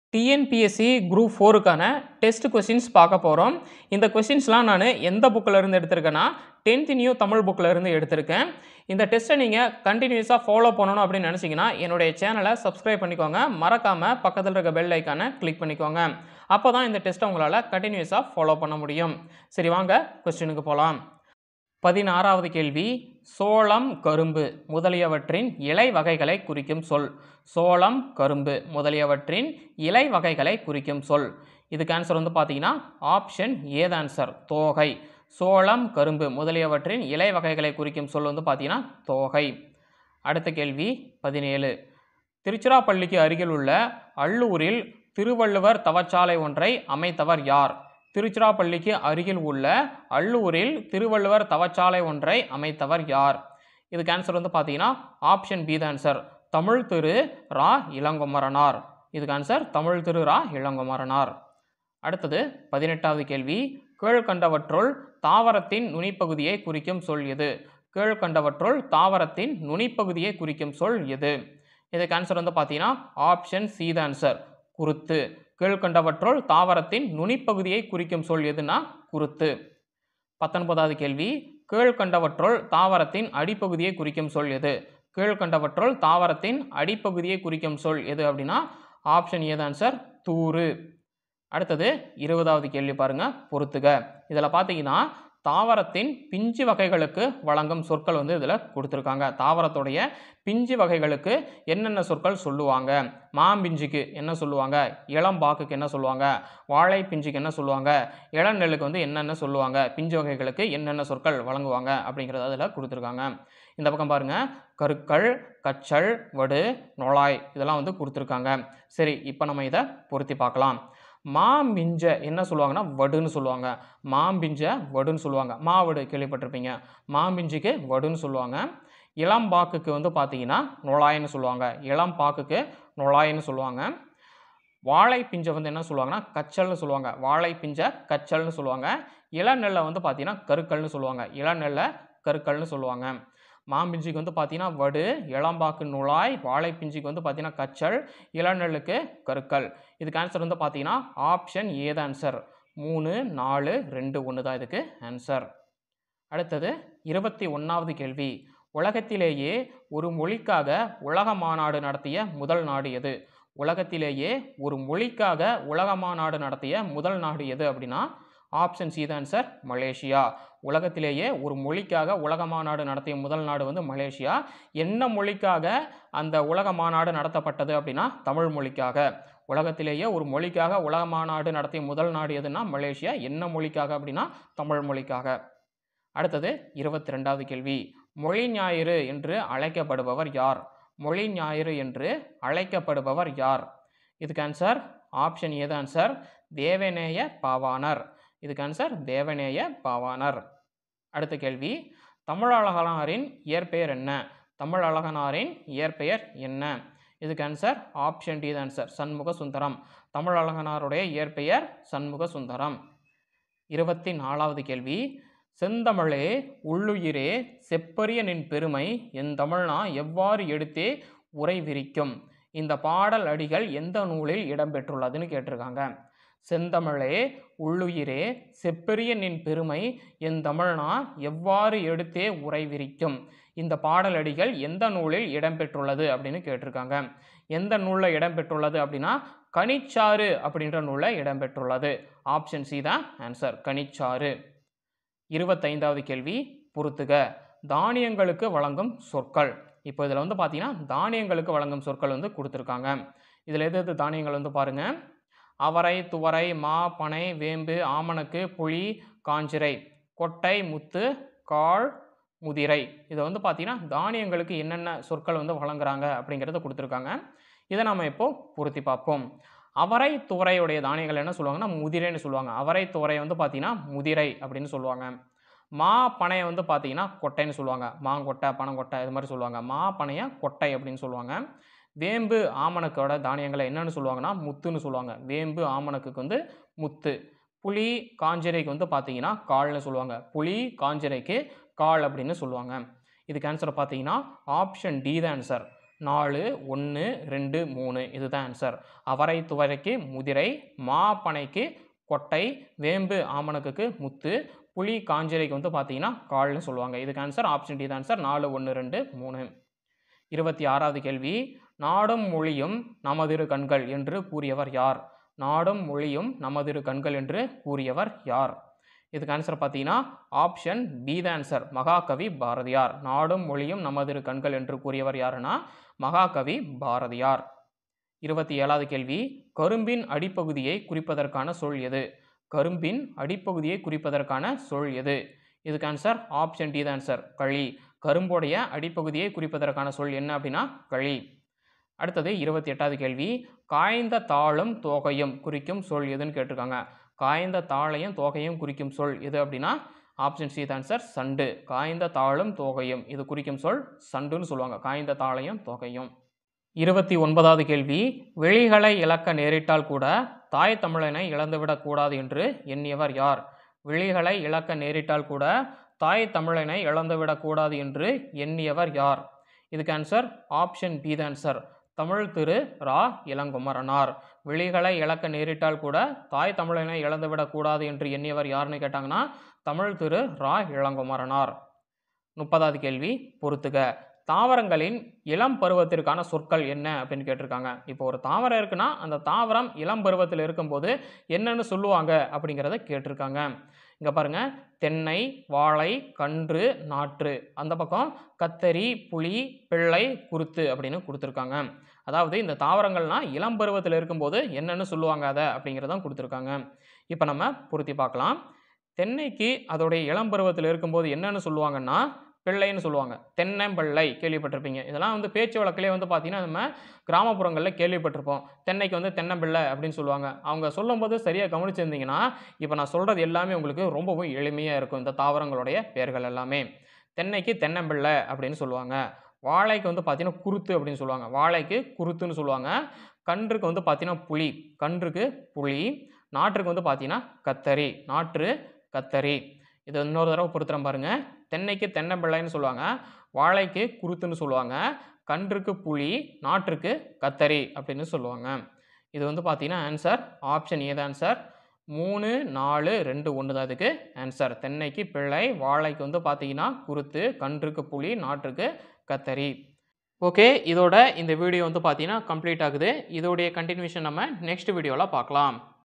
TNPSC group ஃபோருக்கான test questions பார்க்க போகிறோம் இந்த கொஷின்ஸ்லாம் நான் எந்த புக்கில் இருந்து எடுத்திருக்கேன்னா டென்த் நியூ தமிழ் புக்கில் இருந்து எடுத்திருக்கேன் இந்த டெஸ்ட்டை நீங்கள் கண்டினியூஸாக ஃபாலோ பண்ணணும் அப்படின்னு நினச்சிங்கன்னா என்னுடைய சேனலை சப்ஸ்கிரைப் பண்ணிக்கோங்க மறக்காமல் பக்கத்தில் இருக்க பெல் ஐக்கானை கிளிக் பண்ணிக்கோங்க அப்போ தான் இந்த டெஸ்ட்டை உங்களால் கண்டினியூஸாக ஃபாலோ பண்ண முடியும் சரி வாங்க கொஸ்டினுக்கு போகலாம் பதினாறாவது கேள்வி சோளம் கரும்பு முதலியவற்றின் இலை வகைகளை குறிக்கும் சொல் சோளம் கரும்பு முதலியவற்றின் இலை வகைகளை குறிக்கும் சொல் இதுக்கு ஆன்சர் வந்து பார்த்தீங்கன்னா ஆப்ஷன் ஏது ஆன்சர் தோகை சோளம் கரும்பு முதலியவற்றின் இலை வகைகளை குறிக்கும் சொல் வந்து பார்த்தீங்கன்னா தோகை அடுத்த கேள்வி பதினேழு திருச்சிராப்பள்ளிக்கு அருகில் உள்ள அள்ளூரில் திருவள்ளுவர் தவச்சாலை ஒன்றை அமைத்தவர் யார் திருச்சிராப்பள்ளிக்கு அருகில் உள்ள அள்ளூரில் திருவள்ளுவர் தவச்சாலை ஒன்றை அமைத்தவர் யார் இதுக்கு ஆன்சர் வந்து பார்த்தீங்கன்னா ஆப்ஷன் பி தான் ஆன்சர் தமிழ் திரு ரா இளங்குமரனார் இதுக்கு ஆன்சர் தமிழ் திரு ரா இளங்குமரனார் அடுத்தது பதினெட்டாவது கேள்வி கீழ்கண்டவற்றுள் தாவரத்தின் நுனிப்பகுதியை குறிக்கும் சொல் எது கீழ்கண்டவற்றுள் தாவரத்தின் நுனிப்பகுதியை குறிக்கும் சொல் எது இதுக்கு ஆன்சர் வந்து பார்த்தீங்கன்னா ஆப்ஷன் சி தான் ஆன்சர் குருத்து கீழ்கண்டவற்றுள் தாவரத்தின் நுனிப்பகுதியை குறிக்கும் சொல் எதுனா குருத்து பத்தொன்பதாவது கேள்வி கீழ்கண்டவற்றுள் தாவரத்தின் அடிப்பகுதியை குறிக்கும் சொல் எது கீழ்கண்டவற்றுள் தாவரத்தின் அடிப்பகுதியை குறிக்கும் சொல் எது அப்படின்னா ஆப்ஷன் ஏது ஆன்சர் தூறு அடுத்தது இருபதாவது கேள்வி பாருங்க பொறுத்துக இதில் பார்த்தீங்கன்னா தாவரத்தின் பிஞ்சு வகைகளுக்கு வழங்கும் சொற்கள் வந்து இதில் கொடுத்துருக்காங்க தாவரத்துடைய பிஞ்சு வகைகளுக்கு என்னென்ன சொற்கள் சொல்லுவாங்க மாம்பிஞ்சுக்கு என்ன சொல்லுவாங்க இளம்பாக்குக்கு என்ன சொல்லுவாங்க வாழை பிஞ்சுக்கு என்ன சொல்லுவாங்க இளநெல்லுக்கு வந்து என்னென்ன சொல்லுவாங்க பிஞ்சு வகைகளுக்கு என்னென்ன சொற்கள் வழங்குவாங்க அப்படிங்கிறத அதில் கொடுத்துருக்காங்க இந்த பக்கம் பாருங்க கருக்கள் கச்சல் வடு நொழாய் இதெல்லாம் வந்து கொடுத்துருக்காங்க சரி இப்போ நம்ம இதை பொருத்தி பார்க்கலாம் மாம்பிஞ்ச என்ன சொல்லுவாங்கன்னா வடுன்னு சொல்லுவாங்க மாம்பிஞ்ச வடுன்னு சொல்லுவாங்க மாவடு கேள்விப்பட்டிருப்பீங்க மாம்பிஞ்சுக்கு வடுன்னு சொல்லுவாங்க இளம்பாக்குக்கு வந்து பார்த்தீங்கன்னா நொழாயின்னு சொல்லுவாங்க இளம்பாக்குக்கு நொழாயின்னு சொல்லுவாங்க வாழை பிஞ்சை வந்து என்ன சொல்லுவாங்கன்னா கச்சல்னு சொல்லுவாங்க வாழை பிஞ்சை கச்சல்னு சொல்லுவாங்க இளநெல்லை வந்து பார்த்தீங்கன்னா கருக்கல்னு சொல்லுவாங்க இளநெல்லை கருக்கல்னு சொல்லுவாங்க மாம்பிஞ்சிக்கு வந்து பார்த்தீங்கன்னா வடு இளம்பாக்கு நுழாய் வாழைப்பிஞ்சிக்கு வந்து பார்த்தீங்கன்னா கச்சல் இளநெல்லுக்கு கருக்கல் இதுக்கு ஆன்சர் வந்து பார்த்தீங்கன்னா ஆப்ஷன் ஏது ஆன்சர் மூணு நாலு ரெண்டு ஒன்று தான் இதுக்கு ஆன்சர் அடுத்தது இருபத்தி ஒன்றாவது கேள்வி உலகத்திலேயே ஒரு மொழிக்காக உலக மாநாடு நடத்திய முதல் நாடு எது உலகத்திலேயே ஒரு மொழிக்காக உலக மாநாடு நடத்திய முதல் நாடு எது அப்படின்னா ஆப்ஷன் சி தான் சார் மலேசியா உலகத்திலேயே ஒரு மொழிக்காக உலக மாநாடு நடத்திய முதல் நாடு வந்து மலேசியா என்ன மொழிக்காக அந்த உலக மாநாடு நடத்தப்பட்டது அப்படின்னா தமிழ் மொழிக்காக உலகத்திலேயே ஒரு மொழிக்காக உலக மாநாடு நடத்திய முதல் நாடு எதுனா மலேசியா என்ன மொழிக்காக அப்படின்னா தமிழ் மொழிக்காக அடுத்தது இருபத்தி ரெண்டாவது கேள்வி மொழி ஞாயிறு என்று அழைக்கப்படுபவர் யார் மொழி ஞாயிறு என்று அழைக்கப்படுபவர் யார் இதுக்கு answer option A answer Devaneya Pavanar இதுக்கு ஆன்சர் தேவநேய பாவாணர் அடுத்த கேள்வி தமிழழகனாரின் இயற்பெயர் என்ன தமிழழகனாரின் இயற்பெயர் என்ன இதுக்கு answer option D answer Shanmuga Sundaram தமிழழகனாருடைய இயற்பெயர் சண்முக சுந்தரம் இருபத்தி நாலாவது கேள்வி செந்தமிழே உள்ளுயிரே செப்பரிய நின் பெருமை என் தமிழ்னா எவ்வாறு எடுத்தே உரை விரிக்கும் இந்த பாடல் அடிகள் எந்த நூலில் இடம்பெற்றுள்ளதுன்னு கேட்டிருக்காங்க செந்தமிழே உள்ளுயிரே செப்பெரிய நின் பெருமை என் தமிழ்னா எவ்வாறு எடுத்தே உரை விரிக்கும் இந்த பாடலடிகள் எந்த நூலில் இடம்பெற்றுள்ளது அப்படின்னு கேட்டிருக்காங்க எந்த நூலில் இடம்பெற்றுள்ளது அப்படின்னா கனிச்சாறு அப்படின்ற நூலில் இடம்பெற்றுள்ளது ஆப்ஷன் சி தான் ஆன்சர் கனிச்சாறு இருபத்தைந்தாவது கேள்வி பொறுத்துக தானியங்களுக்கு வழங்கும் சொற்கள் இப்போ இதில் வந்து பார்த்தீங்கன்னா தானியங்களுக்கு வழங்கும் சொற்கள் வந்து கொடுத்துருக்காங்க இதில் எது எது தானியங்கள் வந்து பாருங்கள் அவரை துவரை மா பனை வேம்பு ஆமணக்கு புளி காஞ்சிரை கொட்டை முத்து காள் முதிரை இதை வந்து பார்த்தீங்கன்னா தானியங்களுக்கு என்னென்ன சொற்கள் வந்து வழங்குறாங்க அப்படிங்கிறத கொடுத்துருக்காங்க இதை நம்ம இப்போது பொருத்தி பார்ப்போம் அவரை துவரையுடைய தானியங்கள் என்ன சொல்லுவாங்கன்னா முதிரைன்னு சொல்லுவாங்க அவரை துவரை வந்து பார்த்தீங்கன்னா முதிரை அப்படின்னு சொல்லுவாங்க மா பனையை வந்து பார்த்தீங்கன்னா கொட்டைன்னு சொல்லுவாங்க மாங்கொட்டை பனங்கொட்டை இது மாதிரி சொல்லுவாங்க மா பனையை கொட்டை அப்படின்னு சொல்லுவாங்க வேம்பு ஆமணக்கோட தானியங்களை என்னென்னு சொல்லுவாங்கன்னா முத்துன்னு சொல்லுவாங்க வேம்பு ஆமணக்குக்கு வந்து முத்து புளி காஞ்சிரைக்கு வந்து பார்த்தீங்கன்னா கால்னு சொல்லுவாங்க புளி காஞ்சிரைக்கு கால் அப்படின்னு சொல்லுவாங்க இதுக்கு ஆன்சர் பார்த்தீங்கன்னா ஆப்ஷன் டி தான் ஆன்சர் நாலு ஒன்று ரெண்டு மூணு இதுதான் ஆன்சர் அவரை துவரைக்கு முதிரை மா பனைக்கு கொட்டை வேம்பு ஆமணக்குக்கு முத்து புலி காஞ்சரைக்கு வந்து பார்த்தீங்கன்னா கால்னு சொல்லுவாங்க இதுக்கு ஆன்சர் ஆப்ஷன் டி தான் ஆன்சர் நாலு ஒன்று ரெண்டு மூணு இருபத்தி ஆறாவது கேள்வி நாடும் மொழியும் நமதிரு கண்கள் என்று கூறியவர் யார் நாடும் மொழியும் நமதிரு கண்கள் என்று கூறியவர் யார் இதுக்கு ஆன்சர் பார்த்தீங்கன்னா ஆப்ஷன் பி த ஆன்சர் மகாகவி பாரதியார் நாடும் மொழியும் நமதிரு கண்கள் என்று கூறியவர் யாருன்னா மகாகவி பாரதியார் இருபத்தி ஏழாவது கேள்வி கரும்பின் அடிப்பகுதியை குறிப்பதற்கான சொல் எது கரும்பின் அடிப்பகுதியை குறிப்பதற்கான சொல் எது இதுக்கு answer option D the answer களி கரும்புடைய அடிப்பகுதியை குறிப்பதற்கான சொல் என்ன அப்படின்னா களி அடுத்தது இருபத்தி எட்டாவது கேள்வி காய்ந்த தாளும் தோகையும் குறிக்கும் சொல் எதுன்னு கேட்டிருக்காங்க காய்ந்த தாளையும் தோகையும் குறிக்கும் சொல் எது அப்படின்னா ஆப்ஷன் சி ஆன்சர் சண்டு காய்ந்த தாளும் தோகையும் இது குறிக்கும் சொல் சண்டுன்னு சொல்லுவாங்க காய்ந்த தாளையும் தோகையும் இருபத்தி ஒன்பதாவது கேள்வி வெளிகளை இழக்க நேரிட்டால் கூட தாய் தமிழனை இழந்துவிடக்கூடாது என்று எண்ணியவர் யார் விழிகளை இழக்க நேரிட்டால் கூட தாய் தமிழனை இழந்துவிடக்கூடாது என்று எண்ணியவர் யார் இதுக்கு answer option B the answer Tamil Thiru Ra Ilangkumaranar விழிகளை இழக்க நேரிட்டால் கூட தாய் தமிழனை இழந்துவிடக்கூடாது என்று எண்ணியவர் யாருன்னு கேட்டாங்கன்னா தமிழ் திரு ரா இளங்குமரனார் முப்பதாவது கேள்வி பொறுத்துக தாவரங்களின் இளம் பருவத்திற்கான சொற்கள் என்ன அப்படின்னு கேட்டிருக்காங்க இப்போ ஒரு தாவரம் இருக்குன்னா அந்த தாவரம் இளம் பருவத்தில் இருக்கும்போது என்னன்னு சொல்லுவாங்க அப்படிங்கிறத கேட்டிருக்காங்க இங்கே பாருங்க தென்னை வாழை கன்று நாற்று அந்த பக்கம் கத்தரி புளி பிள்ளை குருத்து அப்படின்னு கொடுத்துருக்காங்க அதாவது இந்த தாவரங்கள்லாம் இளம் பருவத்தில் இருக்கும்போது என்னன்னு சொல்லுவாங்க அதை அப்படிங்கிறதான் கொடுத்துருக்காங்க இப்போ நம்ம பொருத்தி பார்க்கலாம் தென்னைக்கு அதோடைய இளம் பருவத்தில் இருக்கும்போது என்னன்னு சொல்லுவாங்கன்னா பிள்ளைன்னு சொல்லுவாங்க தென்னம்பிள்ளை கேள்விப்பட்டிருப்பீங்க இதெல்லாம் வந்து பேச்சு வழக்கிலே வந்து பார்த்தீங்கன்னா நம்ம கிராமப்புறங்களில் கேள்விப்பட்டிருப்போம் தென்னைக்கு வந்து தென்னம்பிள்ளை அப்படின்னு சொல்லுவாங்க அவங்க சொல்லும்போது சரியாக கவனிச்சிருந்தீங்கன்னா இப்போ நான் சொல்கிறது எல்லாமே உங்களுக்கு ரொம்பவும் எளிமையாக இருக்கும் இந்த தாவரங்களுடைய பெயர்கள் எல்லாமே தென்னைக்கு தென்னம்பிள்ளை அப்படின்னு சொல்லுவாங்க வாழைக்கு வந்து பார்த்தீங்கன்னா குருத்து அப்படின்னு சொல்லுவாங்க வாழைக்கு குருத்துன்னு சொல்லுவாங்க கன்றுக்கு வந்து பார்த்தீங்கன்னா புளி கன்றுக்கு புளி நாற்றுக்கு வந்து பார்த்தீங்கன்னா கத்தரி நாற்று கத்தரி இது இன்னொரு தடவை பொருத்துறேன் பாருங்க தென்னைக்கு தென்னம்பிள்ளைன்னு சொல்லுவாங்க வாழைக்கு குருத்துன்னு சொல்லுவாங்க கன்றுக்கு புளி நாற்றுக்கு கத்தரி அப்படின்னு சொல்லுவாங்க இது வந்து பார்த்தீங்கன்னா ஆன்சர் ஆப்ஷன் ஏது ஆன்சர் மூணு நாலு ரெண்டு ஒன்று தான் இதுக்கு ஆன்சர் தென்னைக்கு பிள்ளை வாழைக்கு வந்து பார்த்தீங்கன்னா குருத்து கன்றுக்கு புளி நாற்றுக்கு கத்தரி ஓகே இதோட இந்த வீடியோ வந்து பார்த்தீங்கன்னா கம்ப்ளீட் ஆகுது இதோடைய கண்டினியூஷன் நம்ம நெக்ஸ்ட் வீடியோவில் பார்க்கலாம்